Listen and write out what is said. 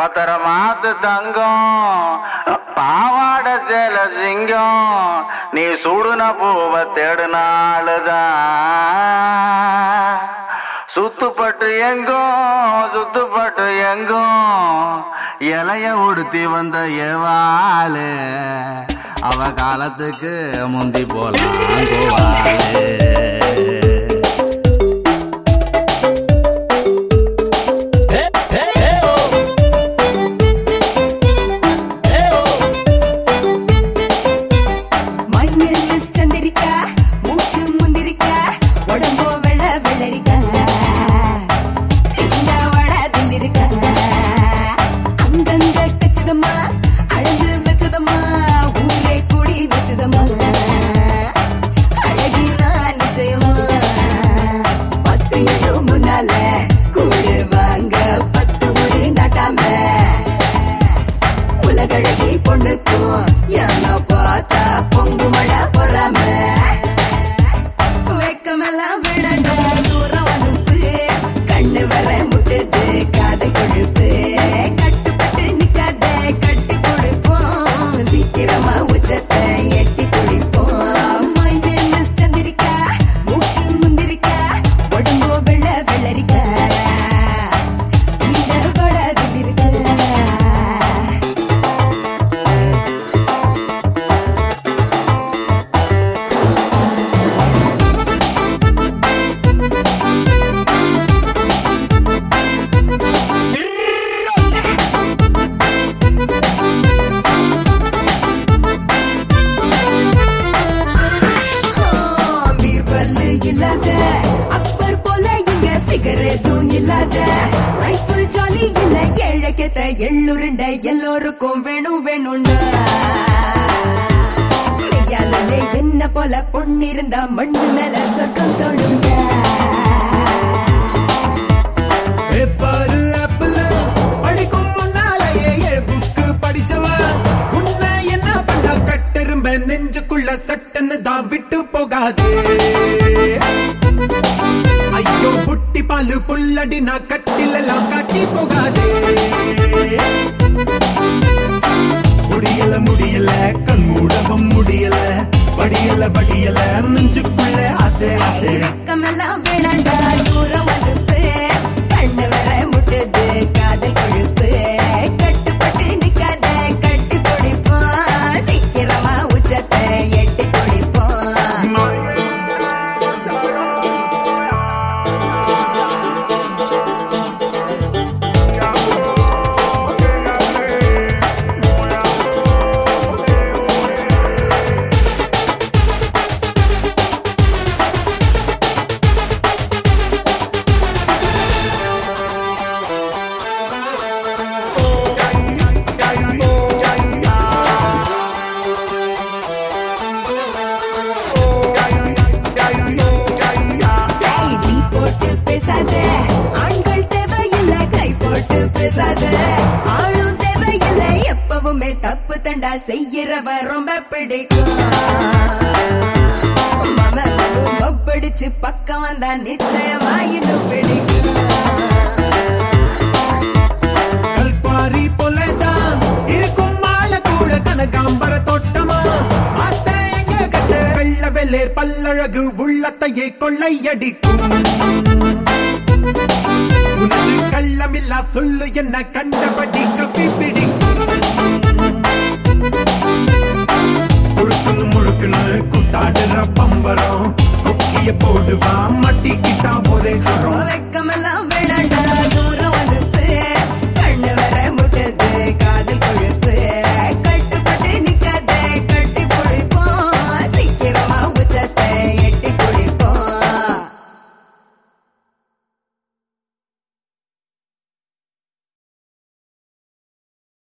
பத்திரமாத்து தங்கம் பாவாட சேல சிங்கம் நீ சுடுன பூவை தேடுனாளுதான் சுத்துப்பட்டு எங்கும் சுத்துப்பட்டு எங்கும் இலைய உடுத்தி வந்த எவாளு அவ காலத்துக்கு முந்தி போலாம் போவாளு My name is சந்திரிகா மூக்கு முந்திரிக்கா உடம்போ வெள்ள வெள்ளரிக்கா இந்த வடதில் இருக்கா அங்கங்க கச்சதம்மா அழகு வச்சதம்மா ஊரே கூடி வச்சதம்மா அழகி நான் நிச்சயமா பத்து எண்ணும் முன்னால கூடு வாங்க பத்து முறை நாட்டாம உலகழகி பொண்ணுக்கும் என்ன பார்த்தா பொங்கு மழை பொறாம வெக்கமெல்லாம் விடண்ட தூரம் அனுப்பு கண்ணு வர முட்டுது காதை கொழுப்பு கட்டுப்பட்டு நிக்காத கட்டி பிடிப்போம் சீக்கிரமா உச்சத்தை எட்டி பிடிப்போம் My name is சந்திரிகா மூக்கு முந்திரிக்கா உடம்போ வெள்ள வெள்ளரிக்கா இந்த வடதில் இருக்கா பீர்பல்லு இல்லாத அக்பர் போல இங்க ஃபிகர் எதுவும் இல்லாத லைஃப் ஜாலி இல்ல ஏழக்கத்த எள்ளுருண்ட எல்லோருக்கும் வேணும் வேணும்டா மெய்யாலுமே என்ன போல பொண்ணு இருந்தா மண்ணு மேல சொர்க்கம் தொடுங்க பேப்பாரு ஆப்பிள் படிக்கும் முன்னாலேயே ஏ புக்கு படிச்சவன் உன்னை என்ன பண்ண கட்டெரும்ப நெஞ்சுக்குள்ள சட்டன்னு தான் விட்டு போகாதே ஐயோ புட்டி பாலு புல்லடி நான் கட்டில எல்லாம் காட்டி போகாதே முடியல முடியல கண் மூடவும் முடியல வடியல வடியல நெஞ்சுக்குள்ள ஆசை ஆசை பக்கமெல்லாம் வேணாண்டா தூரம் அனுப்பு கண்ணு வர முட்டுது காதல் கொழுப்பு கட்டுப்பட்டு நிக்காத கட்டி பிடிப்போம் சீக்கிரமா உச்சத்தை எட்டி பிடிப்போம் டேய், நீ போட்டு பேசாத ஆண்கள் தேவையில்ல கை போட்டு பேசாத ஆளும் தேவையில்ல எப்பவுமே தப்பு தண்டா செய்யறவ ரொம்ப பிடிக்கும் மமதனும் மொப்படிச்சு பக்கம் வந்தா நிச்சயமா இன்னும் பிடிக்கும் கல்பாரி போலதான் இருக்கும் மாலை கூட கனகாம்பர தோட்டமா மாத்த எங்க கட்ட வெள்ள வெள்ளேர் பல்லழகு உள்ளத்தையே கொள்ளையடிக்கும் உனது கள்ளமில்லா சொல்லு என்ன கண்டபடி கப்பி பிடிக்கும் முழுக்குன்னு முழுக்குன்னு கூத்தாடுற பம்பு